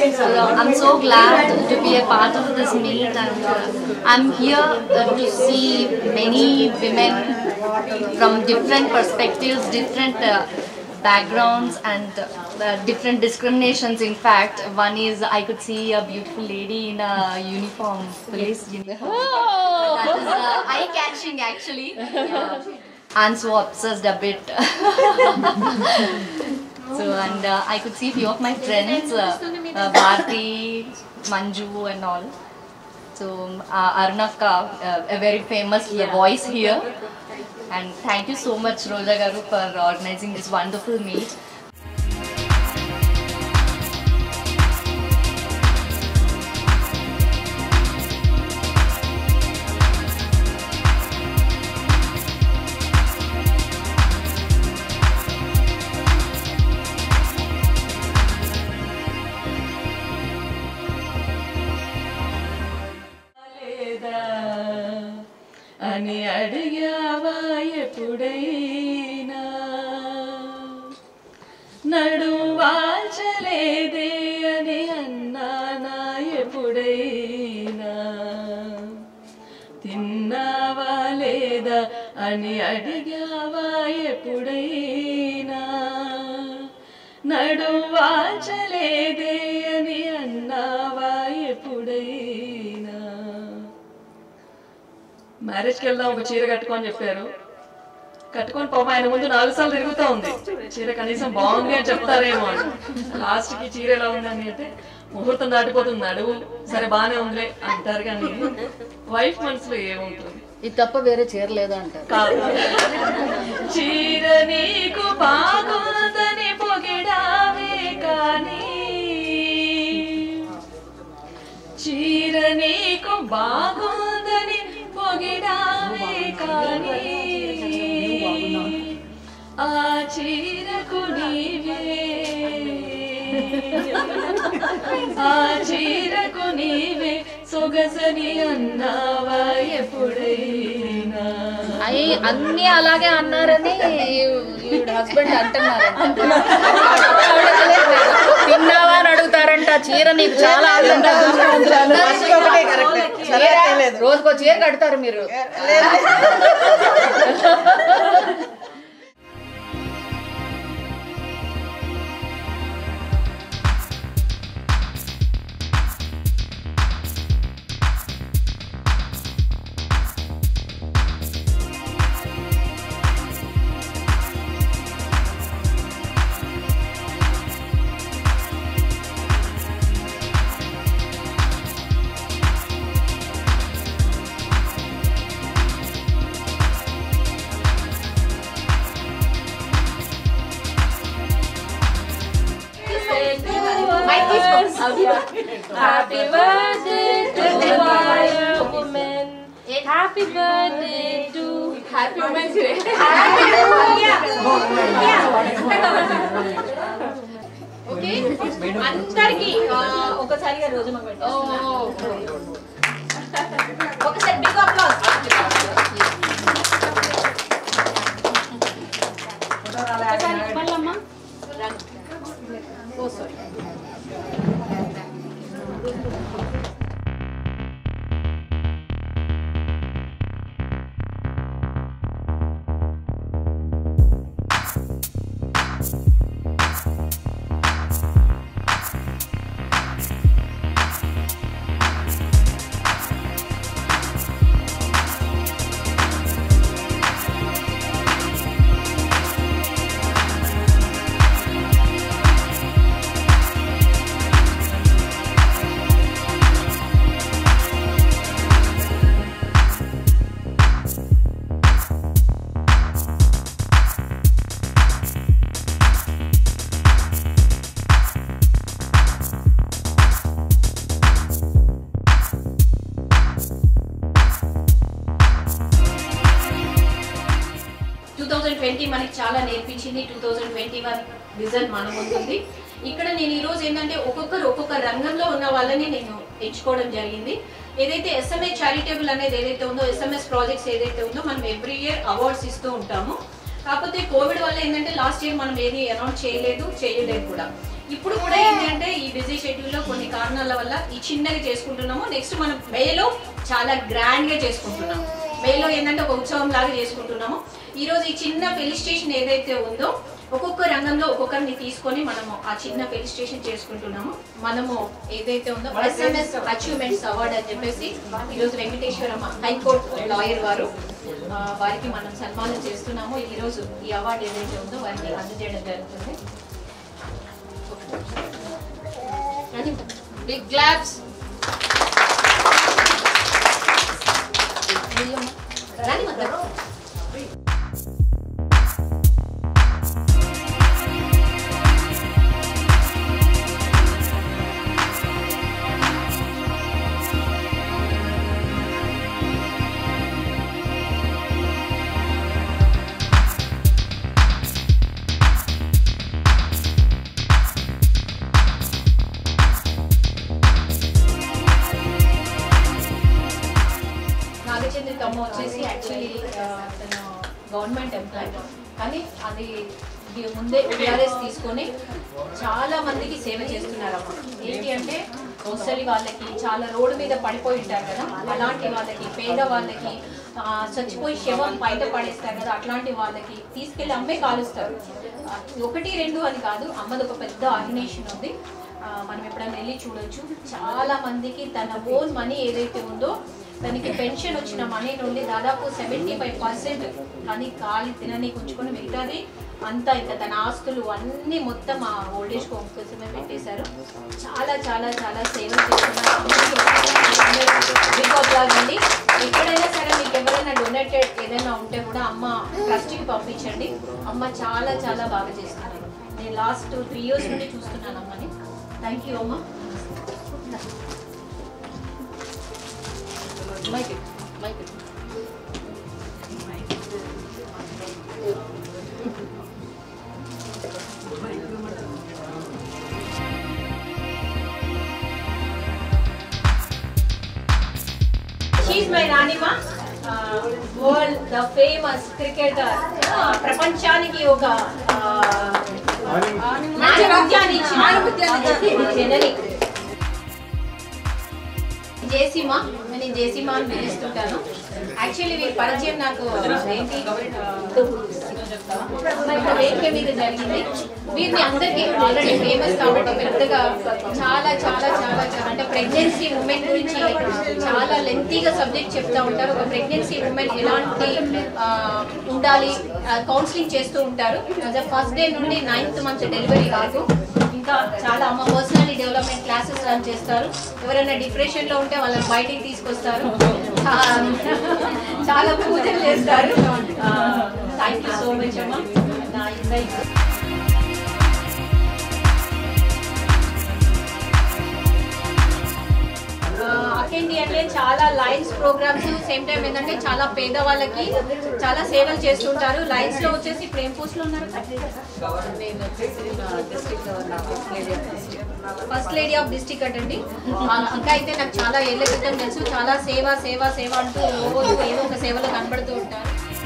So I'm so glad to be a part of this meet and uh, I'm here uh, to see many women from different perspectives, different uh, backgrounds and uh, different discriminations in fact. One is I could see a beautiful lady in a uniform, police uniform. That is uh, eye-catching actually. Yeah. I'm so obsessed a bit. So and uh, I could see few of my friends, uh, uh, Bharti, Manju and all. So uh, Arunaka, uh, a very famous voice here. And thank you so much Roja Garu for organizing this wonderful meet. లేదా అని అడిగావా ఎప్పుడైనా నడువాల్చలేదే అని అన్నానా ఎప్పుడైనా తిన్నావా లేదా అని అడిగావా ఎప్పుడైనా నడువాల్చలేదే అని అన్నావా ఎప్పుడైనా మ్యారేజ్కి వెళ్దాం ఒక చీర కట్టుకొని చెప్పారు కట్టుకొని పాపం ఆయన ముందు నాలుగు సార్లు తిరుగుతూ ఉంది చీర కనీసం బాగుంది అని చెప్తారేమో అని లాస్ట్ కి చీర ఎలా ఉందని అంటే ముహూర్తం దాటిపోతుంది అడుగు సరే బానే ఉందిలే అంటారు కానీ వైఫ్ మనసులో ఏముంటుంది ఇది తప్ప వేరే చీర లేదా అంటారు కాదు చీర నీకు బాగుందని పొగిడావే కానీ చీర నీకు బాగుందని పొగిడావే కానీ ఆ చీరకు నీవే ఆ చీరకు నీవే సొగసని అన్నావా ఎప్పుడైనా అయ్యి అన్ని అలాగే అన్నారని ఈవిడ హస్బెండ్ అంటున్నారు తిన్నావా అని అడుగుతారంట చీర నీకు చాలా అందంగా చీర రోజుకో చీర కడతారు మీరు Happy birthday to our woman. Happy birthday to Happy Women's Day. Okay అందరికి ఒకసారిగా రోజు ఒకసారి బిగ్ అప్లాస్ ఒకసారి మళ్ళమ్మా oh sorry two thousand twenty మనకి చాలా నేర్పించింది two thousand twenty one result మన ముందుంది ఇక్కడ నేను ఈ రోజు ఏంటంటే ఒక్కొక్కరు ఒక్కొక్క రంగంలో ఉన్న వాళ్ళని నేను ఎంచుకోవడం జరిగింది ఏదైతే ఎస్ఎంఏ చారిటబుల్ అనేది ఏదైతే ఉందో ఎస్ఎంఎస్ ప్రాజెక్ట్స్ ఏదైతే ఉందో మనం ఎవ్రీ ఇయర్ అవార్డ్స్ ఇస్తూ ఉంటాము కాకపోతే కోవిడ్ వల్ల ఏంటంటే లాస్ట్ ఇయర్ మనం ఏది అనౌన్స్ చేయలేదు చేయలేదు కూడా ఇప్పుడు కూడా ఏంటంటే ఈ బిజీ షెడ్యూల్ లో కొన్ని కారణాల వల్ల ఈ చిన్నగా చేసుకుంటున్నాము నెక్స్ట్ మనం మేలో చాలా గ్రాండ్ గా చేసుకుంటున్నాము మేలో ఏంటంటే ఒక ఉత్సవం లాగా చేసుకుంటున్నాము ఈ రోజు ఈ చిన్న ఫెలిస్టేషన్ ఏదైతే ఉందో ఒక్కొక్క రంగంలో ఒక్కొక్కరిని తీసుకొని మనము ఆ చిన్న ఫెలిస్టేషన్ చేసుకుంటున్నాము మనము ఏదైతే ఉందో ఎస్ఎంఎస్ అచీవ్మెంట్స్ అవార్డ్ అని చెప్పేసి ఈరోజు వెంకటేశ్వరమ్మ హైకోర్టు లాయర్ వారు ఆ, వారికి మనం సన్మానం చేస్తున్నాము ఈ రోజు ఈ అవార్డు ఏదైతే ఉందో వారికి అందజేయడం జరుగుతుంది బిగ్ క్లాప్స్ రాని మాత్రం నాగచంద్ర తమ్మ వచ్చేసి యాక్చువల్లీ తను గవర్నమెంట్ ఎంప్లాయ్ కానీ అది ఇది ముందే టీఆర్ఎస్ తీసుకొని చాలా మందికి సేవ చేస్తున్నారమ్మ ఏంటి అంటే ముసలి వాళ్ళకి చాలా రోడ్డు మీద పడిపోయి ఉంటారు కదా అలాంటి వాళ్ళకి పేద వాళ్ళకి ఆ, చచ్చిపోయి శవం బయట పడేస్తారు కదా అట్లాంటి వాళ్ళకి తీసుకెళ్ళి అమ్మే కాలుస్తారు ఆ, ఒకటి రెండు అని కాదు అమ్మది ఒక పెద్ద ఆర్గనైజేషన్ ఉంది ఆ, మనం ఎప్పుడైనా వెళ్ళి చూడొచ్చు చాలా మందికి తన ఓన్ మనీ ఏదైతే ఉందో తనకి పెన్షన్ వచ్చిన మనీ నుండి దాదాపు సెవెంటీ ఫైవ్ పర్సెంట్ కానీ ఖాళీ తినని ఉంచుకొని మిగతాది అంతా ఇంకా తన ఆస్తులు అన్నీ మొత్తం ఆ ఓల్డేజ్ హోమ్ కోసమే పెట్టేశారు చాలా చాలా చాలా సేవలు చేస్తున్నారు బిగ్ అప్లాగ్ అండి ఎక్కడైనా సరే మీకు ఎవరైనా డొనేటెడ్ ఏదైనా ఉంటే కూడా అమ్మ ట్రస్ట్కి పంపించండి అమ్మ చాలా చాలా బాగా చేస్తున్నారు నేను లాస్ట్ త్రీ ఇయర్స్ నుండి చూస్తున్నాను అమ్మని థ్యాంక్ యూ అమ్మ మైక్ మైక్ షీఈ్ మై రాణిమా వరల్డ్ ద ఫేమస్ క్రికెటర్ ప్రపంచానికి ఒక నాణ్యముత్యాన్ని ఇచ్చిన జనని జేసీమా నేను జేసీమా అని పిలుస్తుంటాను యాక్చువల్లీ వీరి పరిచయం నాకు ఏంటి ఆ, వేదిక మీద జరిగింది వీరిని అందరికీ ఆల్రెడీ ఫేమస్ కాబట్టి పెద్దగా చాలా చాలా చాలా చాలా అంటే ప్రెగ్నెన్సీ ఉమెన్ గురించి చాలా లెంతీగా సబ్జెక్ట్ చెప్తా ఉంటారు ఒక ప్రెగ్నెన్సీ ఉమెన్ ఎలాంటి ఆ, ఉండాలి కౌన్సిలింగ్ చేస్తూ ఉంటారు యాజ్ అ ఫస్ట్ డే నుండి నైన్త్ మంత్ డెలివరీ కాదు ఇంకా చాలా అమ్మ పర్సనలీ డెవలప్మెంట్ క్లాసెస్ రన్ చేస్తారు ఎవరైనా డిప్రెషన్ లో ఉంటే వాళ్ళని బయటికి తీసుకొస్తారు ఆ, చాలా పూజలు చేస్తారు థ్యాంక్ యూ సో మచ్ అమ్మ నా invite. ఆ, అకేంటి అంటే చాలా లైన్స్ ప్రోగ్రామ్స్ సేమ్ టైం ఏంటంటే చాలా పేద వాళ్ళకి చాలా సేవలు చేస్తుంటారు లైన్స్ లో వచ్చేసి ఇప్పుడు ఏం పోస్ట్ లో ఉన్నారు ఫస్ట్ లేడీ ఆఫ్ డిస్టిక్ అటండి ఆ, అక్క అయితే నాకు చాలా ఏళ్ల క్రితం తెలుసు చాలా సేవ సేవ సేవ అంటూ రోజు ఏదో ఒక సేవలో కనబడుతూ ఉంటారు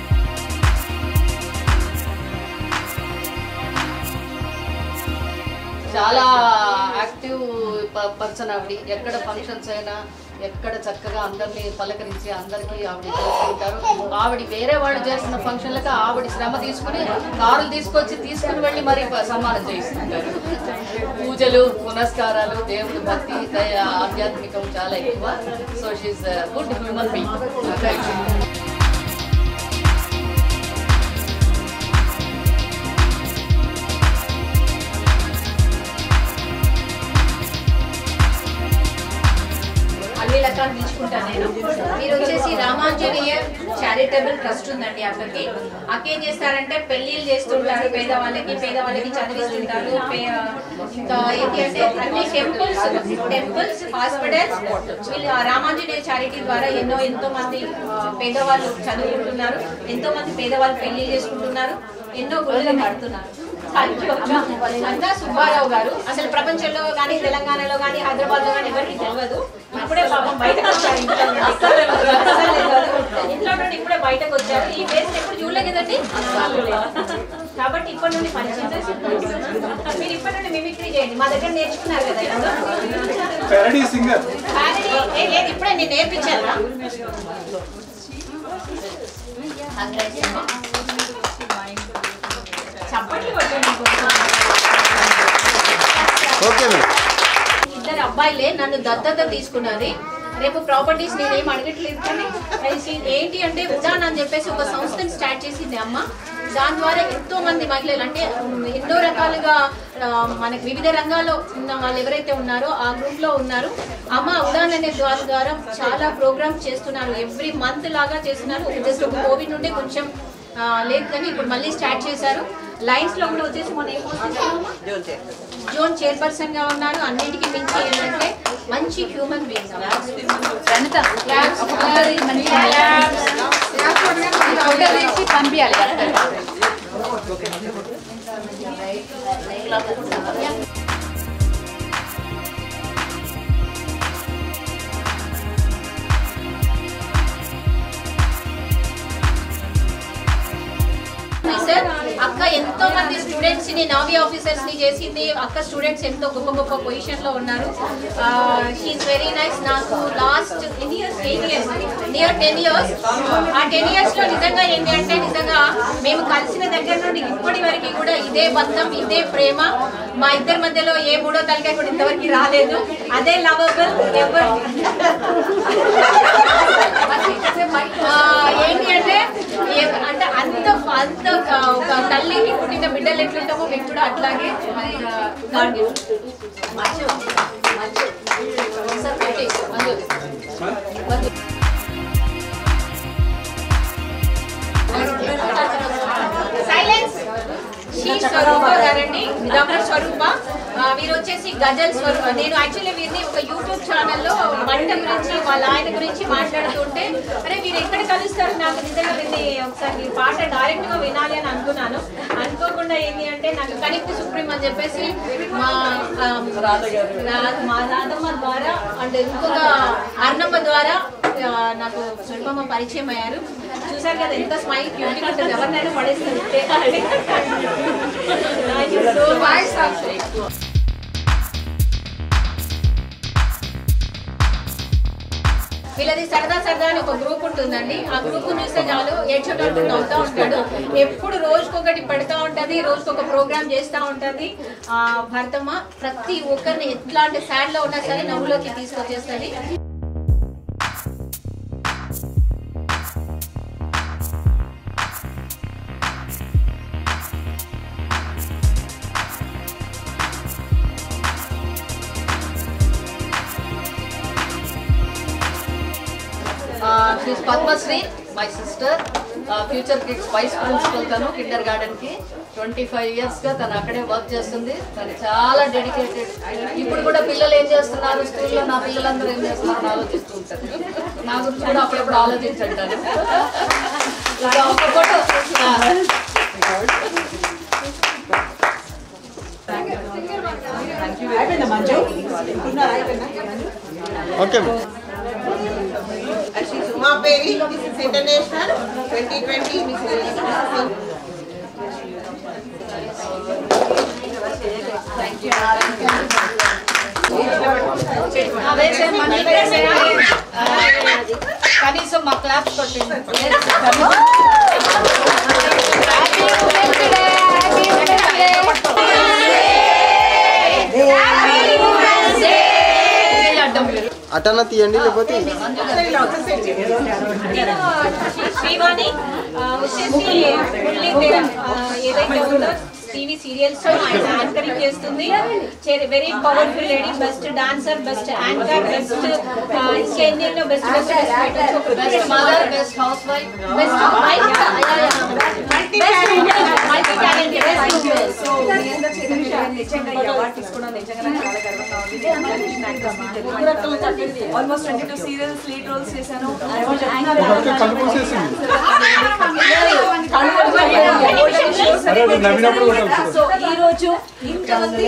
చాలా యాక్టివ్ పర్సన్ ఆవిడ ఎక్కడ ఫంక్షన్స్ అయినా ఎక్కడ చక్కగా అందరినీ పలకరించి అందరికీ ఆవిడ చేసుకుంటారు ఆవిడ వేరే వాళ్ళు చేస్తున్న ఫంక్షన్లకు ఆవిడ శ్రమ తీసుకుని కారులు తీసుకొచ్చి తీసుకుని వెళ్ళి మరి ప- సన్మానం చేస్తుంటారు పూజలు పునస్కారాలు దేవుడి భక్తి దయ ఆధ్యాత్మికం చాలా ఎక్కువ so she's good human being అల్లి లక్క అని పిలుచుకుంటాను నేను మీరు వచ్చేసి రామాంజనేయ చారిటబుల్ ట్రస్ట్ ఉందండి అక్కడికి అక్క ఏం చేస్తారంటే పెళ్లిళ్ళు చేస్తుంటారు పేదవాళ్ళకి పేదవాళ్ళకి చదివిస్తుంటారు పే- ఇంకా ఏంటి అంటే అన్ని టెంపుల్స్ టెంపుల్స్ హాస్పిటల్స్ వీళ్ళు ఆ రామాంజనేయ చారిటీ ద్వారా ఎన్నో ఎంతో మంది ఆ, పేదవాళ్ళు చదువుకుంటున్నారు ఎంతో మంది పేదవాళ్ళు పెళ్లి చేసుకుంటున్నారు ఎన్నో గుళ్ళు కడుతున్నారు అన్నా సుబ్బారావు గారు అసలు ప్రపంచంలో కానీ తెలంగాణలో కానీ హైదరాబాద్ లో కానీ ఎవరికి తెలియదు ఇప్పుడే పాపం బయటకు వచ్చారు ఇంట్లో నుండి. అస్సలు తెలియదు. ఇంట్లో నుండి ఇప్పుడే బయట బయటకు వచ్చారు ఈ ఫేస్ ఎప్పుడు చూడలేదు కదండి కాబట్టి ఇప్పటి నుండి పరిచయం మీరు ఇప్పటి నుండి మిమిక్రీ చేయండి మా దగ్గర నేర్చుకున్నారు కదా ఇప్పుడు పెరడీ సింగర్ Parody, ఏ లేదు ఇప్పుడే నేను నేర్పించాను చప్పట్లు కొట్టండి కొంచెం. ఓకే మేడం ఇద్దరు అబ్బాయిలే నన్ను దత్తత తీసుకున్నది రేపు ప్రాపర్టీస్ నేనేం అడగట్లేదు కానీ అది ఏంటి అంటే ఉదాహరణ అని చెప్పేసి ఒక సంస్థని స్టార్ట్ చేసింది అమ్మ దాని ద్వారా ఎంతో మంది మహిళలు అంటే ఉమ్, ఎన్నో రకాలుగా ఆ, మనకి వివిధ రంగాల్లో ఉన్న వాళ్ళు ఎవరైతే ఉన్నారో ఆ గ్రూప్ లో ఉన్నారు అమ్మ ఉదాహరణ అనే ద్వారా ద్వారా చాలా ప్రోగ్రామ్స్ చేస్తున్నారు ఎవ్రీ మంత్ లాగా చేస్తున్నారు జస్ట్ ఒక కోవిడ్ నుండి కొంచెం ఆ, లేదు కానీ ఇప్పుడు మళ్ళీ స్టార్ట్ చేశారు లైన్స్ లో కూడా వచ్చేసి మనం ఏం పోస్ట్ చేస్తున్నామా? జోన్ చైర్పర్సన్ గా ఉన్నారు అన్నిటికీ మించి ఏంటంటే మంచి హ్యూమన్ బీయింగ్ ప్రణిత ఒక ఫోటో తీసి మంచి ఫోటో తీసి పంపించాలి సార్ అక్క ఎంతో మంది స్టూడెంట్స్ ని నావీ ఆఫీసర్స్ ని చేసింది అక్క స్టూడెంట్స్ ఎంతో గొప్ప గొప్ప పొజిషన్ లో ఉన్నారు షీఈ్ వెరీ నైస్ నాకు లాస్ట్ ఎన్ని years eight years near ten years ఆ టెన్ ఇయర్స్ లో నిజంగా ఏంటి అంటే నిజంగా మేము కలిసిన దగ్గర నుండి ఇప్పటి వరకు కూడా ఇదే బంధం ఇదే ప్రేమ మా ఇద్దరి మధ్యలో ఏ మూడో తలకాయ కూడా ఇంతవరకు రాలేదు అదే లవబుల్ ఎవరు ఆ, ఏంటి అంటే ఏ- అంటే అంత అంత ఒక ఒక తల్లికి పుట్టిన బిడ్డలు ఎట్లుంటామో మేము కూడా అట్లాగే గాడ్ గిఫ్ట్ మంచు మంచు సార్ పెట్టి మంజు మంజు సైలెన్స్ శ్రీ స్వరూప గారండి డాక్టర్ స్వరూప ఆ, వీరు వచ్చేసి గజల్ స్వరూప నేను యాక్చువల్లీ వీరిని ఒక యూట్యూబ్ ఛానల్లో వంట గురించి వాళ్ళ ఆయన గురించి మాట్లాడుతుంటే అరే వీరు ఎక్కడ కలుస్తారు నాకు నిజంగా వీరిని ఒకసారి ఈ పాట డైరెక్ట్ గా వినాలి అని అనుకున్నాను అనుకోకుండా ఏంటి అంటే నాకు కనెక్ట్ సుప్రీం అని చెప్పేసి మా ఆ, రా- మా రాధమ్మ ద్వారా అండ్ ఇంకొక అర్ణమ్మ ద్వారా ఆ, నాకు సుల్పమ్మ పరిచయం అయ్యారు చూసారు కదా ఎంత స్మైల్ క్యూట్గా ఉంటుంది ఎవరినైనా పడేస్తుంది Thank you so much. వీళ్ళది సరదా సరదా అని ఒక గ్రూప్ ఉంటుందండి ఆ గ్రూప్ చూస్తే చాలు ఏడ్చేటోళ్ళు నవ్వుతూ ఉంటాడు ఎప్పుడు రోజుకొకటి పెడతా ఉంటది రోజుకొక ప్రోగ్రామ్ చేస్తూ ఉంటది ఆ భర్తమ్మ ప్రతి ఒక్కరిని ఎట్లాంటి సాడ్ లో ఉన్నా సరే నవ్వులోకి తీసుకొచ్చేస్తుంది she's Padmasri my sister future kids vice principal తను కిండర్ గార్డెన్ కి ట్వంటీ ఫైవ్ ఇయర్స్ గా తను అక్కడే వర్క్ చేస్తుంది తను చాలా డెడికేటెడ్ ఇప్పుడు కూడా పిల్లలు ఏం చేస్తున్నారు స్కూల్లో నా పిల్లలందరూ ఏం చేస్తున్నారు ఆలోచిస్తూ ఉంటారు నా గురించి కూడా అప్పుడప్పుడు ఆలోచించండి తను. ఇక ఒక photo okay madam She's Uma Peri, this is international 2020 Miss Universe. వేసే మనీ కనీసం మా క్లాస్ కొట్టింది అటన్న తీయండి లేకపోతే శ్రీవాణి ఆ, వచ్చేసి ఫుల్లీ ఏదైతే ఉందో టీవీ సీరియల్స్ ఆయన యాంకరింగ్ చేస్తుంది very powerful lady best dancer best anchor best ఇంకా ఎన్నెన్నో best best best mother best housewife best multi talented so మీ అందరి చేతుల మీదుగా నిజంగా ఈ అవార్డు తీసుకోవడం నిజంగా నాకు చాలా గర్వంగా ఉంది television actors almost twenty two serials lead roles చేశాను కళ్ళు మూసేసింది అరే నువ్వు నవ్వినప్పుడు కూడా వస్తుంది. సో ఈ రోజు ఇంతమంది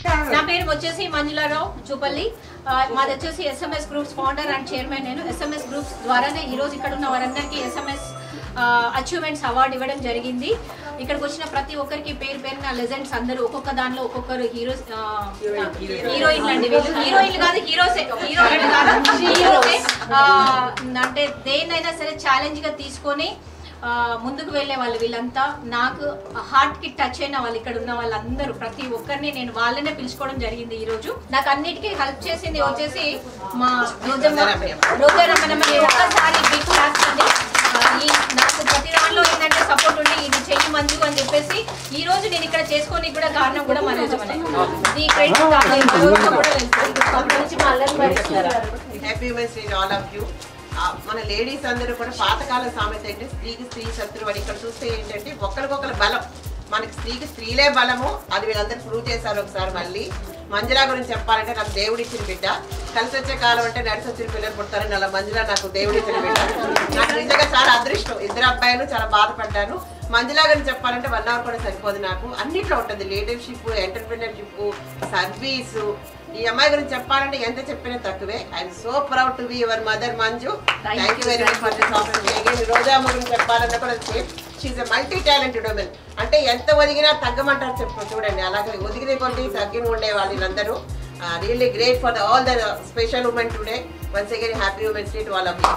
నా పేరు వచ్చేసి మంజులారావు చూపల్లి ఆ, మాది వచ్చేసి SMS groups founder and chairman నేను ఎస్ఎంఎస్ గ్రూప్స్ ద్వారానే ఈ రోజు ఇక్కడ ఉన్న వారందరికీ ఎస్ఎంఎస్ అచీవ్మెంట్స్ అవార్డు ఇవ్వడం జరిగింది ఇక్కడికి వచ్చిన ప్రతి ఒక్కరికి పేరు పేరున లెజెండ్స్ అందరూ ఒక్కొక్క దానిలో ఒక్కొక్కరు హీరోస్ హీరోయిన్లు అండి వీళ్ళు హీరోయిన్లు కాదు హీరోసే హీరోయిన్లు కాదు హీరోసే ఆ, అంటే దేన్నైనా సరే ఛాలెంజ్ గా తీసుకొని ఆ, ముందుకు వెళ్ళే వాళ్ళు వీళ్ళంతా నాకు హార్ట్ కి టచ్ అయిన వాళ్ళు ఇక్కడ ఉన్న వాళ్ళందరూ ప్రతి ఒక్కరిని నేను వాళ్ళనే పిలుచుకోవడం జరిగింది ఈ రోజు నాకు అన్నిటికీ హెల్ప్ చేసింది వచ్చేసి మా రోజమ్మ రోజరమ్మనమ్మకి ఒక్కసారి బిగ్ క్లాస్ అండి ఆ, ఈ నాకు ప్రతి దాంట్లో ఏంటంటే సపోర్ట్ ఉండి ఇది చెయ్యి మంజు అని చెప్పేసి ఈ రోజు నేను ఇక్కడ చేసుకోనికి కూడా కారణం కూడా మా రోజమ్మనే ఈ క్రెడిట్ కారణం మా రోజమ్మ కూడా తెలుసు. Happy women's day all of you మన లేడీస్ అందరూ కూడా పాతకాల సామెత ఏంటి స్త్రీకి స్త్రీ శత్రువు అని ఇక్కడ చూస్తే ఏంటంటే ఒకరికొకరు బలం మనకి స్త్రీకి స్త్రీలే బలము అది వీళ్ళందరూ ప్రూవ్ చేశారు ఒకసారి మళ్ళీ మంజులా గురించి చెప్పాలంటే నాకు దేవుడి ఇచ్చిన బిడ్డ కలిసి వచ్చే కాలం అంటే నడిచి వచ్చిన పిల్లలు పుడతారని అలా మంజులా నాకు దేవుడి ఇచ్చిన బిడ్డ నాకు నిజంగా చాలా అదృష్టం ఇద్దరు అబ్బాయిలు చాలా బాధపడ్డాను మంజులా గురించి చెప్పాలంటే వన్ అవర్ కూడా సరిపోదు నాకు అన్నిట్లో ఉంటుంది లీడర్షిప్ ఎంటర్ప్రినర్షిప్ సర్వీసు ఈ అమ్మాయి గురించి చెప్పాలంటే ఎంత చెప్పినా తక్కువే I'm so proud to be your mother Manju thank you very much for this opportunity రోజామ్మ గురించి చెప్పాలన్నా కూడా same she's multi talented women అంటే ఎంత ఒదిగినా తగ్గమంటారు చెప్పు చూడండి అలాగే ఒదిగిన కొద్ది తగ్గిన ఉండే వాళ్ళు వీళ్ళందరూ really great for all the special women today once again happy women's day to all of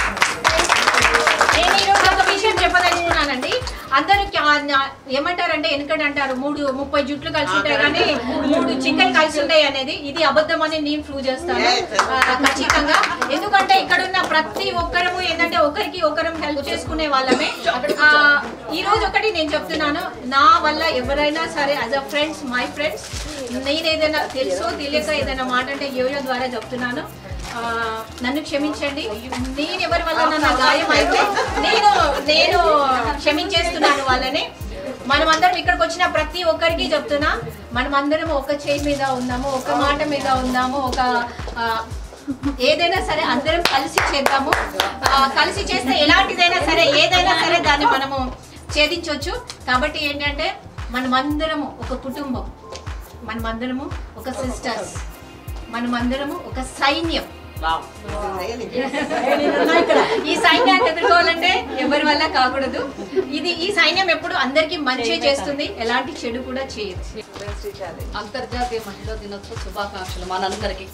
నేను ఈ రోజు ఒక విషయం చెప్పదలుచుకున్నానండి అందరూ క్యా- నా- ఏమంటారంటే ఎందుకంటే అంటారు మూడు ముప్పై జుట్లు కలిసి ఉంటాయి కానీ మూడు చిక్కలు కలిసి ఉంటాయి అనేది ఇది అబద్ధం అని నేను ప్రూవ్ చేస్తాను ఆ, ఖచ్చితంగా ఎందుకంటే ఇక్కడ ఉన్న ప్రతి ఒక్కరము ఏంటంటే ఒకరికి ఒకరం హెల్ప్ చేసుకునే వాళ్ళమే ఆ, ఈ రోజు ఒకటి నేను చెప్తున్నాను నా వల్ల ఎవరైనా సరే as a friends my friends నేను ఏదైనా తెలుసో తెలియక ఏదైనా మాట అంటే యోయో ద్వారా చెప్తున్నాను ఆ, నన్ను క్షమించండి నేను ఎవరి వల్ల నా గాయం అయితే నేను నేను క్షమించేస్తున్నాను వాళ్ళని మనమందరం ఇక్కడికి వచ్చిన ప్రతి ఒక్కరికి చెప్తున్నా మనమందరం ఒక చేయి మీద ఉందాము ఒక మాట మీద ఉందాము ఒక ఆ, ఏదైనా సరే అందరం కలిసి చేద్దాము ఆ, కలిసి చేస్తే ఎలాంటిదైనా సరే ఏదైనా సరే దాన్ని మనము ఛేదించవచ్చు కాబట్టి ఏంటంటే మనమందరము ఒక కుటుంబం మనమందరము ఒక సిస్టర్స్ మనమందరము ఒక సైన్యం ఈ సైన్యాన్ని ఎదుర్కోవాలంటే ఎవరి వల్ల కాకూడదు ఇది ఈ సైన్యం ఎప్పుడు అందరికీ మంచి చేస్తుంది ఎలాంటి చెడు కూడా చేయదు అంతర్జాతీయ మహిళా దినోత్సవ శుభాకాంక్షలు మనందరికీ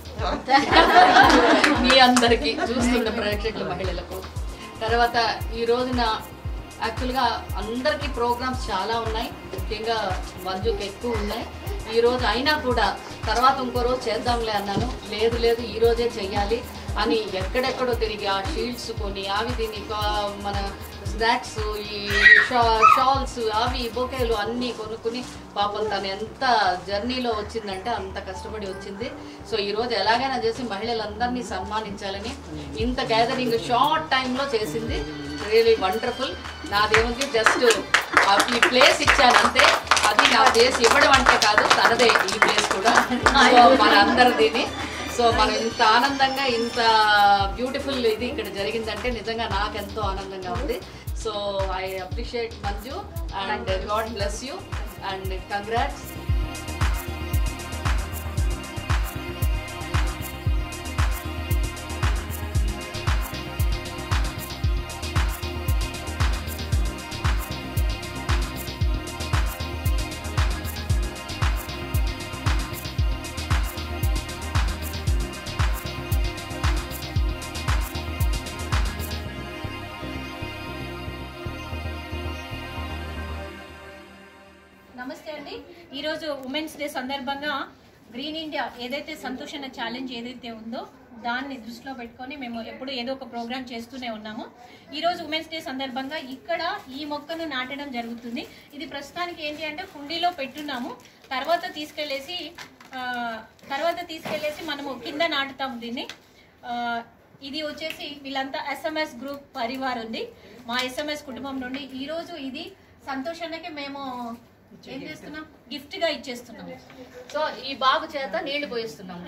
మీ అందరికీ చూస్తున్న ప్రేక్షకుల మహిళలకు తర్వాత ఈ రోజున యాక్చువల్గా అందరికీ ప్రోగ్రామ్స్ చాలా ఉన్నాయి ముఖ్యంగా మంజుకి ఎక్కువ ఉన్నాయి ఈ రోజు అయినా కూడా తర్వాత ఇంకో రోజు చేద్దాంలే అన్నాను లేదు లేదు ఈ రోజే చెయ్యాలి అని ఎక్కడెక్కడో తిరిగి ఆ షీల్డ్స్ కొని అవి దీని కా- మన స్నాక్స్ ఈ షా- షాల్స్ అవి బొకేలు అన్నీ కొనుక్కుని పాపం తను ఎంత జర్నీలో వచ్చిందంటే అంత కష్టపడి వచ్చింది సో ఈ రోజు ఎలాగైనా చేసి మహిళలందరినీ సన్మానించాలని ఇంత గ్యాదరింగ్ షార్ట్ టైంలో చేసింది రియలీ వండర్ఫుల్ నాదేముంది జస్ట్ ఈ ప్లేస్ ఇచ్చాను అంతే అది నా ప్లేస్ ఇవ్వడం అంటే కాదు తనదే ఈ ప్లేస్ కూడా సో మన అందరిదిని సో మనం ఇంత ఆనందంగా ఇంత బ్యూటిఫుల్ ఇది ఇక్కడ జరిగిందంటే నిజంగా నాకు ఎంతో ఆనందంగా ఉంది so I appreciate Manju and god bless you and congrats namaste అండి ఈరోజు ఉమెన్స్ డే సందర్భంగా గ్రీన్ ఇండియా ఏదైతే సంతోషణ ఛాలెంజ్ ఏదైతే ఉందో దాన్ని దృష్టిలో పెట్టుకొని మేము ఎప్పుడు ఏదో ఒక ప్రోగ్రామ్ చేస్తూనే ఉన్నాము ఈ రోజు ఉమెన్స్ డే సందర్భంగా ఇక్కడ ఈ మొక్కను నాటడం జరుగుతుంది ఇది ప్రస్తుతానికి ఏంటి అంటే కుండీలో పెట్టున్నాము తర్వాత తీసుకెళ్ళేసి ఆ, తర్వాత తీసుకెళ్ళేసి మనము కింద నాటుతాము దీన్ని ఆ, ఇది వచ్చేసి వీళ్ళంతా ఎస్ఎంఎస్ గ్రూప్ పరివార్ ఉంది మా ఎస్ఎంఎస్ కుటుంబం నుండి ఈ రోజు ఇది సంతోషానికి మేము ఏం చేస్తున్నాం గిఫ్ట్ గా ఇచ్చేస్తున్నాం సో ఈ బాబు చేత నీళ్లు పోయిస్తున్నాం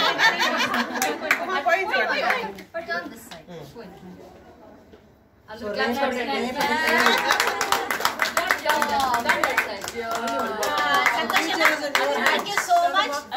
But on this side. అందరూ clap కొట్టండి. Good job. That side. Thank you so much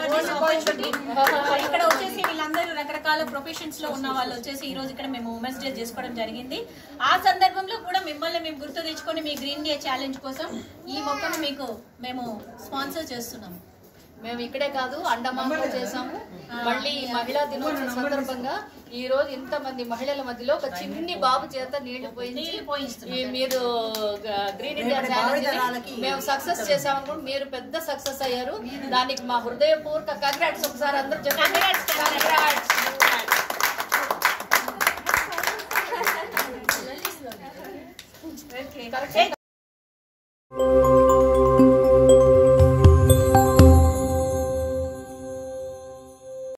Shruti ఇక్కడ వచ్చేసి వీళ్ళందరూ రకరకాల ప్రొఫెషన్స్ లో ఉన్న వాళ్ళు వచ్చేసి ఈ రోజు ఇక్కడ మేము ఉమెన్స్ డే చేసుకోవడం జరిగింది ఆ సందర్భంలో కూడా మిమ్మల్ని మేము గుర్తు తెచ్చుకొని మీ గ్రీన్ డే ఛాలెంజ్ కోసం ఈ మొక్కను మీకు మేము స్పాన్సర్ చేస్తున్నాము మేము ఇక్కడే కాదు అండమాన్లో చేసాము మళ్ళీ ఈ మహిళా దినోత్సవం సందర్భంగా ఈ రోజు ఇంతమంది మహిళల మధ్యలో ఒక చిన్ని బాబు చేత నీళ్లు పోయించి ఈ మీరు గ- గ్రీన్ ఇండియా ఛాలెంజ్ మేము సక్సెస్ చేసామనుకుంటే మీరు పెద్ద సక్సెస్ అయ్యారు దానికి మా హృదయపూర్వక కంగ్రాట్స్ ఒకసారి అందరూ చెప్పండి Congrats. కరెక్ట్